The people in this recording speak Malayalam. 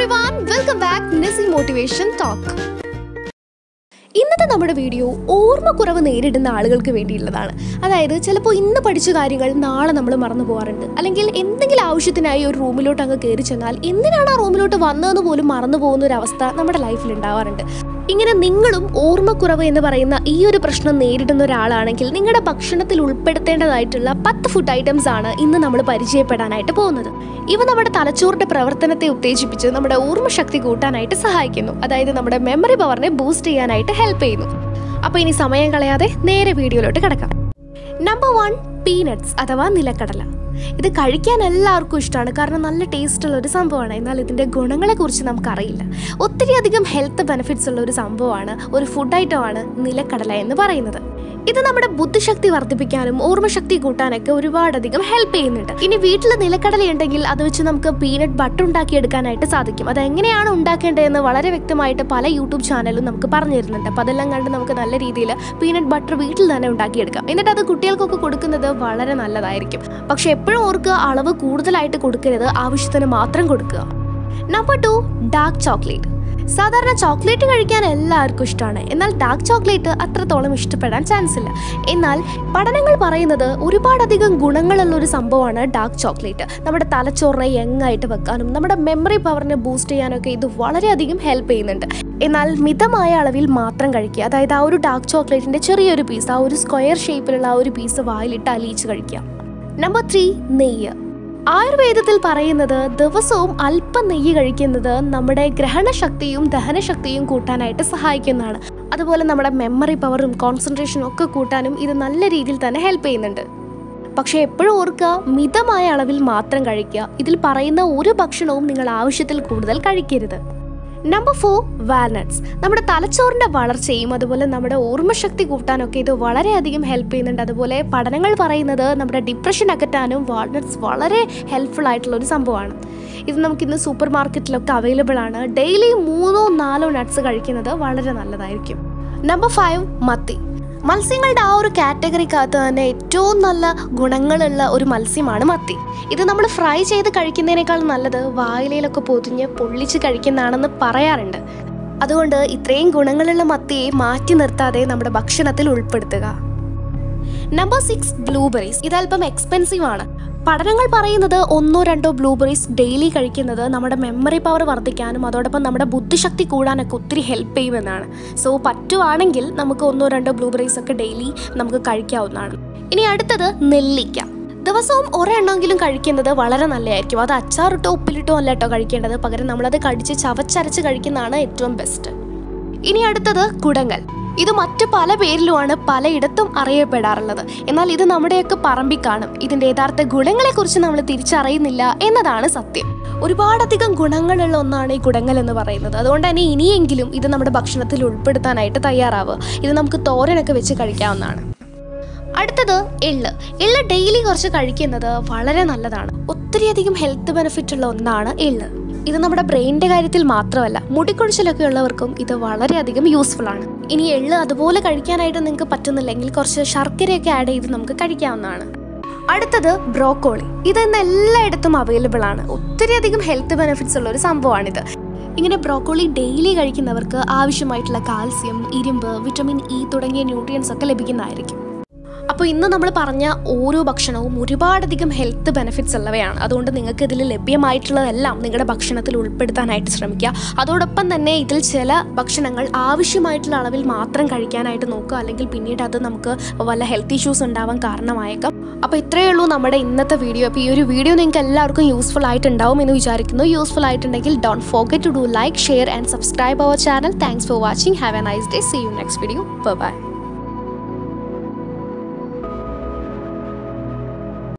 everyone welcome back Nisi motivation talk ഇന്നത്തെ നമ്മുടെ വീഡിയോ ഓർമ്മക്കുറവ് നേരിടുന്ന ആളുകൾക്ക് വേണ്ടിയുള്ളതാണ് അതായത് ചിലപ്പോൾ ഇന്ന് പഠിച്ച കാര്യങ്ങൾ നാളെ നമ്മൾ മറന്നു പോകാറുണ്ട് അല്ലെങ്കിൽ എന്തെങ്കിലും ആവശ്യത്തിനായി ഒരു റൂമിലോട്ട് അങ്ങ് കയറി ചെന്നാൽ എന്തിനാണ് ആ റൂമിലോട്ട് വന്നതെന്ന് പോലും മറന്നു പോകുന്ന ഒരു അവസ്ഥ നമ്മുടെ ലൈഫിൽ ഉണ്ടാവാറുണ്ട് ഇങ്ങനെ നിങ്ങളും ഓർമ്മക്കുറവ് എന്ന് പറയുന്ന ഈ ഒരു പ്രശ്നം നേരിടുന്ന ഒരാളാണെങ്കിൽ നിങ്ങളുടെ ഭക്ഷണത്തിൽ ഉൾപ്പെടുത്തേണ്ടതായിട്ടുള്ള പത്ത് ഫുഡ് ഐറ്റംസ് ആണ് ഇന്ന് നമ്മൾ പരിചയപ്പെടാനായിട്ട് പോകുന്നത് ഇവ നമ്മുടെ തലച്ചോറിന്റെ പ്രവർത്തനത്തെ ഉത്തേജിപ്പിച്ച് നമ്മുടെ ഓർമ്മശക്തി കൂട്ടാനായിട്ട് സഹായിക്കുന്നു അതായത് നമ്മുടെ മെമ്മറി പവറിനെ ബൂസ്റ്റ് ചെയ്യാനായിട്ട് ഹെൽപ്പ് ചെയ്യുന്നു അപ്പോൾ ഇനി സമയം കളയാതെ നേരെ വീഡിയോയിലോട്ട് കിടക്കാം നമ്പർ വൺ പീനട്സ് അഥവാ നിലക്കടല ഇത് കഴിക്കാൻ എല്ലാവർക്കും ഇഷ്ടമാണ് കാരണം നല്ല ടേസ്റ്റ് ഉള്ള ഒരു സംഭവമാണ് എന്നാൽ ഇതിൻ്റെ ഗുണങ്ങളെക്കുറിച്ച് നമുക്കറിയില്ല ഒത്തിരി അധികം ഹെൽത്ത് ബെനിഫിറ്റ്സ് ഉള്ള ഒരു സംഭവമാണ് ഒരു ഫുഡ് ഐറ്റമാണ് നിലക്കടല എന്ന് പറയുന്നത് ഇത് നമ്മുടെ ബുദ്ധിശക്തി വർദ്ധിപ്പിക്കാനും ഓർമ്മശക്തി കൂട്ടാനൊക്കെ ഒരുപാടധികം ഹെൽപ്പ് ചെയ്യുന്നുണ്ട് ഇനി വീട്ടിൽ നിലക്കടല ഉണ്ടെങ്കിൽ അത് വെച്ച് നമുക്ക് പീനട്ട് ബട്ടർ ഉണ്ടാക്കി എടുക്കാനായിട്ട് സാധിക്കും അത് എങ്ങനെയാണ് ഉണ്ടാക്കേണ്ടതെന്ന് വളരെ വ്യക്തമായിട്ട് പല യൂട്യൂബ് ചാനലും നമുക്ക് പറഞ്ഞു തരുന്നുണ്ട് അപ്പോൾ അതെല്ലാം കണ്ട് നമുക്ക് നല്ല രീതിയിൽ പീനട്ട് ബട്ടർ വീട്ടിൽ തന്നെ ഉണ്ടാക്കിയെടുക്കാം എന്നിട്ട് അത് കുട്ടികൾക്കൊക്കെ കൊടുക്കുന്നത് വളരെ നല്ലതായിരിക്കും പക്ഷെ എപ്പോഴും ഓർക്കുക അളവ് കൂടുതലായിട്ട് കൊടുക്കരുത് ആവശ്യത്തിന് മാത്രം കൊടുക്കുക നമ്പർ ടു ഡാർക്ക് ചോക്ലേറ്റ് സാധാരണ ചോക്ലേറ്റ് കഴിക്കാൻ എല്ലാവർക്കും ഇഷ്ടമാണ് എന്നാൽ ഡാർക്ക് ചോക്ലേറ്റ് അത്രത്തോളം ഇഷ്ടപ്പെടാൻ ചാൻസ് ഇല്ല എന്നാൽ പഠനങ്ങൾ പറയുന്നത് ഒരുപാടധികം ഗുണങ്ങളുള്ള ഒരു സംഭവമാണ് ഡാർക്ക് ചോക്ലേറ്റ് നമ്മുടെ തലച്ചോറിനെ യങ്ങായിട്ട് വെക്കാനും നമ്മുടെ മെമ്മറി പവറിനെ ബൂസ്റ്റ് ചെയ്യാനൊക്കെ ഇത് വളരെയധികം ഹെൽപ്പ് ചെയ്യുന്നുണ്ട് എന്നാൽ മിതമായ അളവിൽ മാത്രം കഴിക്കുക അതായത് ആ ഒരു ഡാർക്ക് ചോക്ലേറ്റിന്റെ ചെറിയൊരു പീസ് ആ ഒരു സ്ക്വയർ ഷേപ്പിലുള്ള ആ ഒരു പീസ് വായിലിട്ട് അലിയിച്ച് കഴിക്കുക നമ്പർ ത്രീ നെയ്യ് ആയുർവേദത്തിൽ പറയുന്നത് ദിവസവും അല്പം നെയ്യ് കഴിക്കുന്നത് നമ്മുടെ ഗ്രഹണശക്തിയും ദഹനശക്തിയും കൂട്ടാനായിട്ട് സഹായിക്കുന്നതാണ് അതുപോലെ നമ്മുടെ മെമ്മറി പവറും കോൺസെൻട്രേഷനും ഒക്കെ കൂട്ടാനും ഇത് നല്ല രീതിയിൽ തന്നെ ഹെൽപ്പ് ചെയ്യുന്നുണ്ട് പക്ഷേ എപ്പോഴും ഓർക്കുക മിതമായ അളവിൽ മാത്രം കഴിക്കുക ഇതിൽ പറയുന്ന ഒരു ഭക്ഷണവും നിങ്ങൾ ആവശ്യത്തിൽ കൂടുതൽ കഴിക്കരുത് നമ്പർ ഫോർ വാൽനട്ട്സ് നമ്മുടെ തലച്ചോറിന്റെ വളർച്ചയും അതുപോലെ നമ്മുടെ ഓർമ്മശക്തി കൂട്ടാനൊക്കെ ഇത് വളരെയധികം ഹെൽപ്പ് ചെയ്യുന്നുണ്ട് അതുപോലെ പഠനങ്ങൾ പറയുന്നത് നമ്മുടെ ഡിപ്രഷൻ അകറ്റാനും വാൾനട്ട്സ് വളരെ ഹെൽപ്ഫുൾ ആയിട്ടുള്ള ഒരു സംഭവമാണ് ഇത് നമുക്കിന്ന് സൂപ്പർ മാർക്കറ്റിലൊക്കെ അവൈലബിൾ ആണ് ഡെയിലി മൂന്നോ നാലോ നട്ട്സ് കഴിക്കുന്നത് വളരെ നല്ലതായിരിക്കും നമ്പർ ഫൈവ് മത്തി മത്സ്യങ്ങളുടെ ആ ഒരു കാറ്റഗറിക്കകത്ത് തന്നെ ഏറ്റവും നല്ല ഗുണങ്ങളുള്ള ഒരു മത്സ്യമാണ് മത്തി ഇത് നമ്മൾ ഫ്രൈ ചെയ്ത് കഴിക്കുന്നതിനേക്കാൾ നല്ലത് വായിലയിലൊക്കെ പൊതിഞ്ഞ് പൊള്ളിച്ച് കഴിക്കുന്നതാണെന്ന് പറയാറുണ്ട് അതുകൊണ്ട് ഇത്രയും ഗുണങ്ങളുള്ള മത്തിയെ മാറ്റി നിർത്താതെ നമ്മുടെ ഭക്ഷണത്തിൽ ഉൾപ്പെടുത്തുക നമ്പർ സിക്സ് ബ്ലൂബെറീസ് ഇത് അല്പം എക്സ്പെൻസീവ് ആണ് പഠനങ്ങൾ പറയുന്നത് ഒന്നോ രണ്ടോ ബ്ലൂബെറീസ് ഡെയിലി കഴിക്കുന്നത് നമ്മുടെ മെമ്മറി പവർ വർദ്ധിക്കാനും അതോടൊപ്പം നമ്മുടെ ബുദ്ധിശക്തി കൂടാനൊക്കെ ഒത്തിരി ഹെൽപ്പ് ചെയ്യുമെന്നാണ് സോ പറ്റുവാണെങ്കിൽ നമുക്ക് ഒന്നോ രണ്ടോ ബ്ലൂബെറീസ് ഒക്കെ ഡെയിലി നമുക്ക് കഴിക്കാവുന്നതാണ് ഇനി അടുത്തത് നെല്ലിക്ക ദിവസവും ഒരെണ്ണമെങ്കിലും കഴിക്കുന്നത് വളരെ നല്ലതായിരിക്കും അത് അച്ചാറിട്ടോ ഉപ്പിലിട്ടോ അല്ല കേട്ടോ കഴിക്കേണ്ടത് പകരം നമ്മളത് കടിച്ച് ചവച്ചരച്ച് കഴിക്കുന്നതാണ് ഏറ്റവും ബെസ്റ്റ് ഇനി അടുത്തത് കുടങ്ങൽ ഇത് മറ്റു പല പേരിലുമാണ് പലയിടത്തും അറിയപ്പെടാറുള്ളത് എന്നാൽ ഇത് നമ്മുടെയൊക്കെ പറമ്പിൽ കാണും ഇതിന്റെ യഥാർത്ഥ ഗുണങ്ങളെക്കുറിച്ച് നമ്മൾ തിരിച്ചറിയുന്നില്ല എന്നതാണ് സത്യം ഒരുപാടധികം ഗുണങ്ങളുള്ള ഒന്നാണ് ഈ കുടങ്ങൽ എന്ന് പറയുന്നത് അതുകൊണ്ട് തന്നെ ഇനിയെങ്കിലും ഇത് നമ്മുടെ ഭക്ഷണത്തിൽ ഉൾപ്പെടുത്താനായിട്ട് തയ്യാറാവുക ഇത് നമുക്ക് തോരനൊക്കെ വെച്ച് കഴിക്കാവുന്നതാണ് അടുത്തത് എള്ള് എള്ള് ഡെയിലി കുറച്ച് കഴിക്കുന്നത് വളരെ നല്ലതാണ് ഒത്തിരിയധികം ഹെൽത്ത് ബെനിഫിറ്റ് ഉള്ള ഒന്നാണ് എള്ള് ഇത് നമ്മുടെ ബ്രെയിനിന്റെ കാര്യത്തിൽ മാത്രമല്ല മുടിക്കൊഴിച്ചിലൊക്കെ ഉള്ളവർക്കും ഇത് വളരെയധികം യൂസ്ഫുൾ ആണ് ഇനി എള്ള് അതുപോലെ കഴിക്കാനായിട്ട് നിങ്ങൾക്ക് പറ്റുന്നില്ലെങ്കിൽ കുറച്ച് ശർക്കരയൊക്കെ ആഡ് ചെയ്ത് നമുക്ക് കഴിക്കാവുന്നതാണ് അടുത്തത് ബ്രോക്കോളി ഇത് ഇന്ന് എല്ലായിടത്തും അവൈലബിൾ ആണ് ഒത്തിരിയധികം ഹെൽത്ത് ബെനിഫിറ്റ്സ് ഉള്ള ഒരു സംഭവമാണിത് ഇങ്ങനെ ബ്രോക്കോളി ഡെയിലി കഴിക്കുന്നവർക്ക് ആവശ്യമായിട്ടുള്ള കാൽസ്യം ഇരുമ്പ് വിറ്റമിൻ ഇ തുടങ്ങിയ ന്യൂട്രിയൻസ് ഒക്കെ ലഭിക്കുന്നതായിരിക്കും അപ്പോൾ ഇന്ന് നമ്മൾ പറഞ്ഞ ഓരോ ഭക്ഷണവും ഒരുപാടധികം ഹെൽത്ത് ബെനിഫിറ്റ്സ് ഉള്ളവയാണ് അതുകൊണ്ട് നിങ്ങൾക്ക് ഇതിൽ ലഭ്യമായിട്ടുള്ളതെല്ലാം നിങ്ങളുടെ ഭക്ഷണത്തിൽ ഉൾപ്പെടുത്താനായിട്ട് ശ്രമിക്കുക അതോടൊപ്പം തന്നെ ഇതിൽ ചില ഭക്ഷണങ്ങൾ ആവശ്യമായിട്ടുള്ള അളവിൽ മാത്രം കഴിക്കാനായിട്ട് നോക്കുക അല്ലെങ്കിൽ പിന്നീട് അത് നമുക്ക് വല്ല ഹെൽത്ത് ഇഷ്യൂസ് ഉണ്ടാവാൻ കാരണമായേക്കാം അപ്പോൾ ഇത്രയേ ഉള്ളൂ നമ്മുടെ ഇന്നത്തെ വീഡിയോ അപ്പോൾ ഈ ഒരു വീഡിയോ നിങ്ങൾക്ക് എല്ലാവർക്കും യൂസ്ഫുൾ ആയിട്ടുണ്ടാവും എന്ന് വിചാരിക്കുന്നു യൂസ്ഫുൾ ആയിട്ടുണ്ടെങ്കിൽ don't forget to do like share and subscribe our channel thanks for watching have a nice day see you next video by